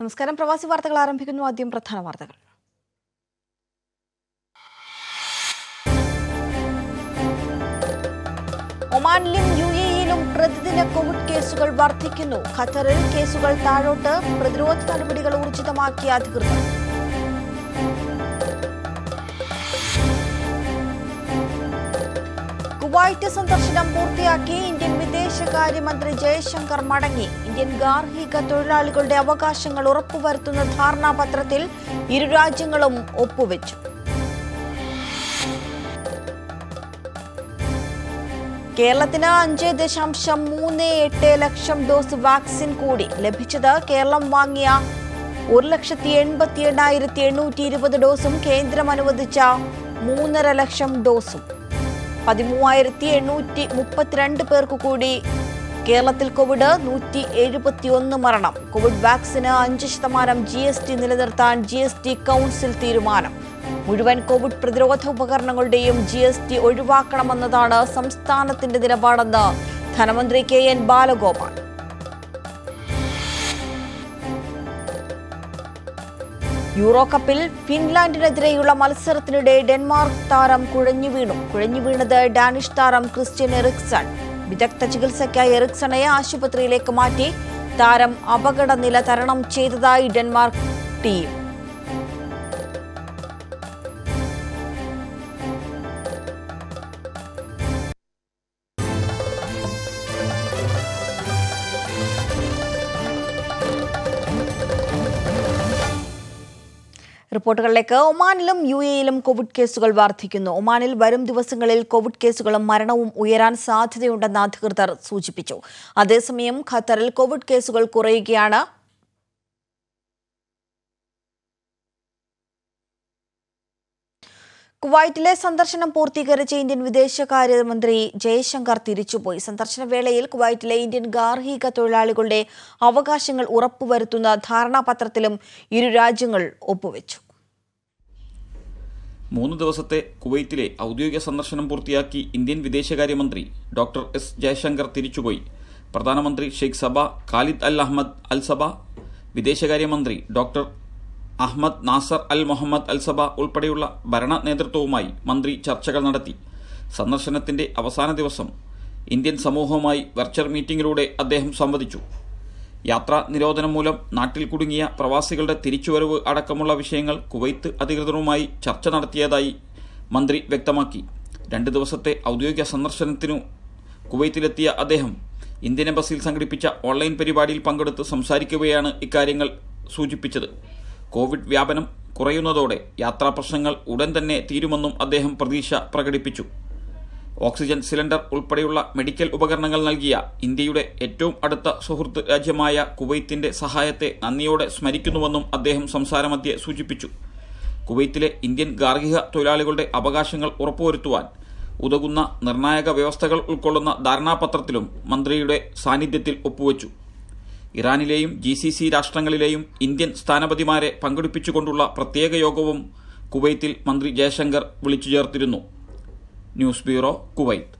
നമസ്കാരം പ്രവാസി വാർത്തകൾ ആരംഭിക്കുന്നു ആദ്യം പ്രധാന വാർത്തകൾ ഒമാനിലും യു എയിലും പ്രതിദിന കോവിഡ് കേസുകൾ വർദ്ധിക്കുന്നു ഖത്തറിൽ കേസുകൾ താഴോട്ട് പ്രതിരോധ നടപടികൾ ഊർജിതമാക്കിയ അധികൃതർ കുവൈറ്റ് സന്ദർശനം പൂർത്തിയാക്കി ഇന്ത്യൻ വിദേശകാര്യമന്ത്രി ജയശങ്കർ മടങ്ങി ഇന്ത്യൻ ഗാർഹിക തൊഴിലാളികളുടെ അവകാശങ്ങൾ ഉറപ്പുവരുത്തുന്ന ധാരണാപത്രത്തിൽ ഇരു രാജ്യങ്ങളും ഒപ്പുവെച്ചു കേരളത്തിന് അഞ്ച് ദശാംശം മൂന്ന് എട്ട് ലക്ഷം ഡോസ് വാക്സിൻ കൂടി ലഭിച്ചത് കേരളം വാങ്ങിയ ഒരു ലക്ഷത്തി എൺപത്തി എണ്ണായിരത്തി എണ്ണൂറ്റി ഇരുപത് ഡോസും കേന്ദ്രം അനുവദിച്ച മൂന്നര ലക്ഷം ഡോസും പതിമൂവായിരത്തി എണ്ണൂറ്റി മുപ്പത്തിരണ്ട് പേർക്ക് കൂടി കേരളത്തിൽ കോവിഡ് നൂറ്റി എഴുപത്തി ഒന്ന് മരണം കോവിഡ് വാക്സിന് അഞ്ച് ശതമാനം ജി എസ് ടി നിലനിർത്താൻ ജി എസ് ടി കൗൺസിൽ തീരുമാനം മുഴുവൻ കോവിഡ് പ്രതിരോധ ഉപകരണങ്ങളുടെയും ജി എസ് ടി ഒഴിവാക്കണമെന്നതാണ് സംസ്ഥാനത്തിന്റെ നിലപാടെന്ന് ധനമന്ത്രി കെ എൻ ബാലഗോപാൽ യൂറോ കപ്പിൽ ഫിൻലാൻഡിനെതിരെയുള്ള മത്സരത്തിനിടെ ഡെൻമാർക്ക് താരം കുഴഞ്ഞു വീണു കുഴഞ്ഞു വീണത് ഡാനിഷ് താരം ക്രിസ്ത്യൻ എറിക്സൺ വിദഗ്ധ ചികിത്സയ്ക്കായി എറിക്സണെ ആശുപത്രിയിലേക്ക് മാറ്റി താരം അപകടനില തരണം ചെയ്തതായി ഡെൻമാർക്ക് ടീം റിപ്പോർട്ടുകളിലേക്ക് ഒമാനിലും യു എയിലും കോവിഡ് കേസുകൾ വർദ്ധിക്കുന്നു ഒമാനിൽ വരും ദിവസങ്ങളിൽ കോവിഡ് കേസുകളും മരണവും ഉയരാൻ സാധ്യതയുണ്ടെന്ന് അധികൃതർ സൂചിപ്പിച്ചു അതേസമയം ഖത്തറിൽ കോവിഡ് കേസുകൾ കുറയുകയാണ് കുവൈറ്റിലെ സന്ദർശനം പൂർത്തീകരിച്ച ഇന്ത്യൻ വിദേശകാര്യമന്ത്രി ജയശങ്കർ തിരിച്ചുപോയി സന്ദർശന വേളയിൽ കുവൈറ്റിലെ ഇന്ത്യൻ ഗാർഹിക തൊഴിലാളികളുടെ അവകാശങ്ങൾ ഉറപ്പുവരുത്തുന്ന ധാരണാപത്രത്തിലും ഇരു രാജ്യങ്ങൾ ഒപ്പുവെച്ചു മൂന്ന് ദിവസത്തെ കുവൈറ്റിലെ ഔദ്യോഗിക സന്ദർശനം പൂർത്തിയാക്കി ഇന്ത്യൻ വിദേശകാര്യമന്ത്രി ഡോക്ടർ എസ് ജയശങ്കർ തിരിച്ചുപോയി പ്രധാനമന്ത്രി ഷെയ്ഖ് സബ ഖാലിദ് അൽ അഹമ്മദ് അൽ സബ വിദേശകാര്യമന്ത്രി doctor Ahmad Nasser Al Mohammad Al Sabah ഉൾപ്പെടെയുള്ള ഭരണ നേതൃത്വവുമായി മന്ത്രി ചർച്ചകൾ നടത്തി സന്ദർശനത്തിന്റെ അവസാന ദിവസം ഇന്ത്യൻ സമൂഹവുമായി വെർച്വൽ മീറ്റിംഗിലൂടെ അദ്ദേഹം സംവദിച്ചു യാത്രാ നിരോധനം മൂലം നാട്ടിൽ കുടുങ്ങിയ പ്രവാസികളുടെ തിരിച്ചുവരവ് അടക്കമുള്ള വിഷയങ്ങൾ കുവൈത്ത് അധികൃതരുമായി ചർച്ച നടത്തിയതായി മന്ത്രി വ്യക്തമാക്കി രണ്ട് ദിവസത്തെ ഔദ്യോഗിക സന്ദർശനത്തിനു കുവൈത്തിലെത്തിയ അദ്ദേഹം ഇന്ത്യൻ എംബസിയിൽ സംഘടിപ്പിച്ച ഓൺലൈൻ പരിപാടിയിൽ പങ്കെടുത്ത് സംസാരിക്കവെയാണ് ഇക്കാര്യങ്ങൾ സൂചിപ്പിച്ചത് കോവിഡ് വ്യാപനം കുറയുന്നതോടെ യാത്രാ പ്രശ്നങ്ങൾ ഉടൻ തന്നെ തീരുമെന്നും അദ്ദേഹം പ്രതീക്ഷ പ്രകടിപ്പിച്ചു ഓക്സിജൻ സിലിണ്ടർ ഉൾപ്പെടെയുള്ള മെഡിക്കൽ ഉപകരണങ്ങൾ നൽകിയ ഇന്ത്യയുടെ ഏറ്റവും അടുത്ത സുഹൃത്ത് രാജ്യമായ കുവൈത്തിന്റെ സഹായത്തെ നന്ദിയോടെ സ്മരിക്കുന്നുവെന്നും അദ്ദേഹം സംസാരമധ്യേ സൂചിപ്പിച്ചു കുവൈത്തിലെ ഇന്ത്യൻ ഗാർഹിക തൊഴിലാളികളുടെ അവകാശങ്ങൾ ഉറപ്പുവരുത്തുവാൻ ഉതകുന്ന നിർണായക വ്യവസ്ഥകൾ ഉൾക്കൊള്ളുന്ന ധാരണാപത്രത്തിലും മന്ത്രിയുടെ സാന്നിധ്യത്തിൽ ഒപ്പുവച്ചു ഇറാനിലെയും ജി സി സി രാഷ്ട്രങ്ങളിലെയും ഇന്ത്യൻ സ്ഥാനപതിമാരെ പങ്കെടുപ്പിച്ചുകൊണ്ടുള്ള പ്രത്യേക യോഗവും കുവൈത്തിൽ മന്ത്രി ജയശങ്കർ വിളിച്ചു ചേർത്തിരുന്നു ന്യൂസ് ബ്യൂറോ കുവൈത്ത്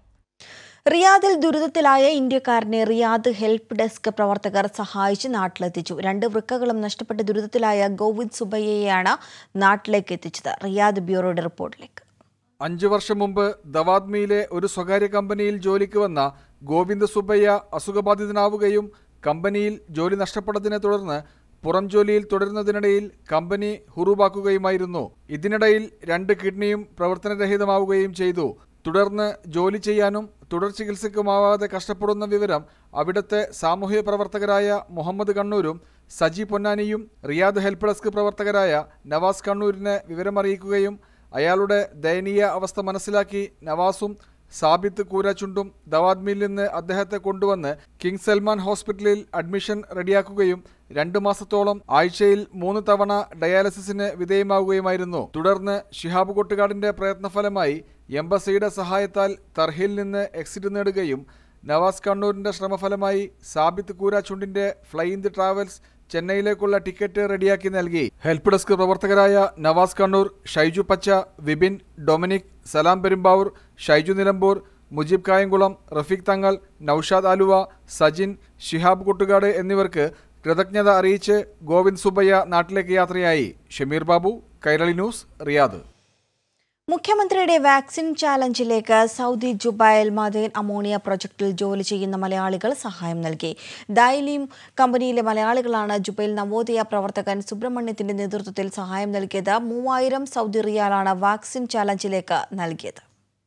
റിയാദിൽ ദുരിതത്തിലായ ഇന്ത്യക്കാരനെ റിയാദ് ഹെൽപ്പ് ഡെസ്ക് പ്രവർത്തകർ സഹായിച്ച് നാട്ടിലെത്തിച്ചു രണ്ട് വൃക്കകളും നഷ്ടപ്പെട്ട ദുരിതത്തിലായ ഗോവിന്ദ് സുബയ്യയാണ് നാട്ടിലേക്ക് എത്തിച്ചത് റിയാദ് ബ്യൂറോയുടെ റിപ്പോർട്ടിലേക്ക് അഞ്ചു വർഷം മുമ്പ് ദവാദ്മിയിലെ ഒരു സ്വകാര്യ കമ്പനിയിൽ ജോലിക്ക് വന്ന ഗോവിന്ദ് സുബയ്യ അസുഖബാധിതനാവുകയും കമ്പനിയിൽ ജോലി നഷ്ടപ്പെട്ടതിനെ തുടർന്ന് പുറം ജോലിയിൽ തുടരുന്നതിനിടയിൽ കമ്പനി ഹുറുവാക്കുകയുമായിരുന്നു ഇതിനിടയിൽ രണ്ട് കിഡ്നിയും പ്രവർത്തനരഹിതമാവുകയും ചെയ്തു തുടർന്ന് ജോലി ചെയ്യാനും തുടർ ചികിത്സയ്ക്കുമാവാതെ കഷ്ടപ്പെടുന്ന വിവരം അവിടുത്തെ സാമൂഹ്യ പ്രവർത്തകരായ മുഹമ്മദ് കണ്ണൂരും സജി പൊന്നാനിയും റിയാദ് ഹെൽപ്പ് ഡെസ്ക് പ്രവർത്തകരായ നവാസ് കണ്ണൂരിനെ വിവരമറിയിക്കുകയും അയാളുടെ ദയനീയ അവസ്ഥ മനസ്സിലാക്കി നവാസും സാബിത്ത് കൂരാച്ചുണ്ടും ദവാദ്മിയിൽ നിന്ന് അദ്ദേഹത്തെ കൊണ്ടുവന്ന് കിങ് സൽമാൻ ഹോസ്പിറ്റലിൽ അഡ്മിഷൻ റെഡിയാക്കുകയും രണ്ടു മാസത്തോളം ആഴ്ചയിൽ മൂന്ന് തവണ ഡയാലിസിസിന് വിധേയമാവുകയുമായിരുന്നു തുടർന്ന് ഷിഹാബ് കൊട്ടുകാടിന്റെ പ്രയത്നഫലമായി എംബസിയുടെ സഹായത്താൽ തർഹിൽ നിന്ന് എക്സിറ്റ് നേടുകയും നവാസ് കണ്ണൂരിന്റെ ശ്രമഫലമായി സാബിത്ത് കൂരാച്ചുണ്ടിന്റെ ഫ്ലൈ ഇൻ ദി ട്രാവൽസ് ചെന്നൈയിലേക്കുള്ള ടിക്കറ്റ് റെഡിയാക്കി നൽകി ഹെൽപ്പ് ഡെസ്ക് പ്രവർത്തകരായ നവാസ് കണ്ണൂർ ഷൈജു പച്ച വിപിൻ ഡൊമിനിക് സലാം പെരുമ്പാവൂർ ഷൈജു നിലമ്പൂർ മുജീബ് കായംകുളം റഫീഖ് തങ്ങൾ നൌഷാദ് ആലുവ സജിൻ ഷിഹാബ് കൊട്ടുകാട് എന്നിവർക്ക് കൃതജ്ഞത അറിയിച്ച് ഗോവിന്ദ് സുബയ്യ നാട്ടിലേക്ക് യാത്രയായി ഷമീർ ബാബു കൈരളി ന്യൂസ് റിയാദ് മുഖ്യമന്ത്രിയുടെ വാക്സിൻ ചാലഞ്ചിലേക്ക് സൗദി ജുബൈൽ മദൈൻ അമോണിയ പ്രൊജക്ടിൽ ജോലി ചെയ്യുന്ന മലയാളികൾ സഹായം നൽകി ഡൈലീം കമ്പനിയിലെ മലയാളികളാണ് ജുബൈൽ നവോദയ പ്രവർത്തകൻ സുബ്രഹ്മണ്യത്തിന്റെ നേതൃത്വത്തിൽ സഹായം നൽകിയത് മൂവായിരം സൗദി റിയാലാണ് വാക്സിൻ ചാലഞ്ചിലേക്ക് നൽകിയത്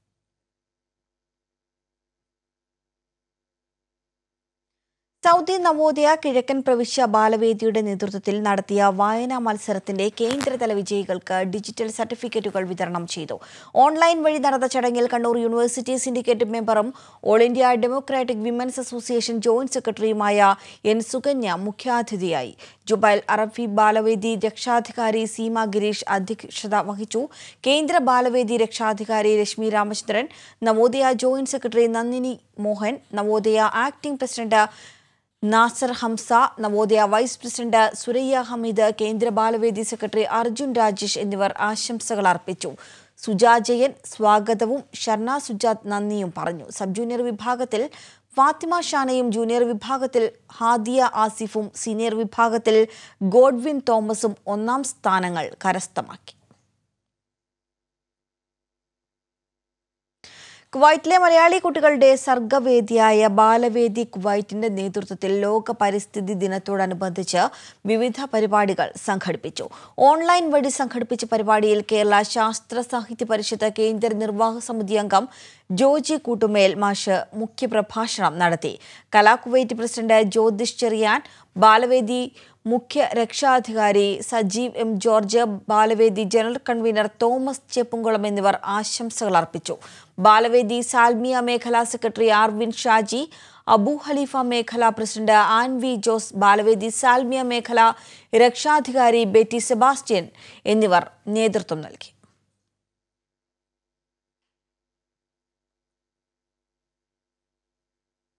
സൗദി നവോദയ കിഴക്കൻ പ്രവിശ്യ ബാലവേദിയുടെ നേതൃത്വത്തിൽ നടത്തിയ വായനാ മത്സരത്തിന്റെ കേന്ദ്രതല വിജയികൾക്ക് ഡിജിറ്റൽ സർട്ടിഫിക്കറ്റുകൾ വിതരണം ചെയ്തു ഓൺലൈൻ വഴി നടന്ന ചടങ്ങിൽ കണ്ണൂർ യൂണിവേഴ്സിറ്റി സിൻഡിക്കേറ്റ് മെമ്പറും all India democratic women's association joint സെക്രട്ടറിയുമായ എൻ സുകന്യ മുഖ്യാതിഥിയായി ജുബൈൽ അറബി ബാലവേദി രക്ഷാധികാരി സീമ ഗിരീഷ് അധ്യക്ഷത വഹിച്ചു കേന്ദ്ര ബാലവേദി രക്ഷാധികാരി Rashmi Ramachandran Navodaya joint secretary Nandini Mohan Navodaya acting president Nasser Hamza Navodaya vice president Suraiya Hameed കേന്ദ്ര ബാലവേദി സെക്രട്ടറി അർജുൻ രാജേഷ് എന്നിവർ ആശംസകൾ അർപ്പിച്ചു സുജാ ജയൻ സ്വാഗതവും ഷർണ സുജാത് നന്ദിയും പറഞ്ഞു സബ് ജൂനിയർ വിഭാഗത്തിൽ ഫാത്തിമ ഷാനയും ജൂനിയർ വിഭാഗത്തിൽ ഹാദിയ ആസിഫും സീനിയർ വിഭാഗത്തിൽ ഗോഡ്വിൻ തോമസും ഒന്നാം സ്ഥാനങ്ങൾ കരസ്ഥമാക്കി കുവൈറ്റിലെ മലയാളി കുട്ടികളുടെ സർഗവേദിയായ ബാലവേദി കുവൈറ്റിന്റെ നേതൃത്വത്തിൽ ലോക പരിസ്ഥിതി ദിനത്തോടനുബന്ധിച്ച് വിവിധ പരിപാടികൾ സംഘടിപ്പിച്ചു ഓൺലൈൻ വഴി സംഘടിപ്പിച്ച പരിപാടിയിൽ കേരള ശാസ്ത്ര സാഹിത്യ പരിഷത്ത് കേന്ദ്ര നിർവാഹക സമിതി അംഗം ജോജി കൂട്ടുമേൽ മാഷ് മുഖ്യപ്രഭാഷണം നടത്തി കലാകുവൈറ്റ് പ്രസിഡന്റ് ജ്യോതിഷ് ചെറിയാൻ ബാലവേദി മുഖ്യ രക്ഷാധികാരി Sajeev M George Balavedi general convener Thomas Cheppumkulam എന്നിവർ ആശംസകൾ അർപ്പിച്ചു ബാലവേദി സാൽമിയ മേഖലാ secretary Arvin Shaji Abu Halifa മേഖല president Ann V Jose Balavedi Salmiya മേഖല രക്ഷാധികാരി ബെറ്റി സെബാസ്റ്റ്യൻ എന്നിവർ നേതൃത്വം നൽകി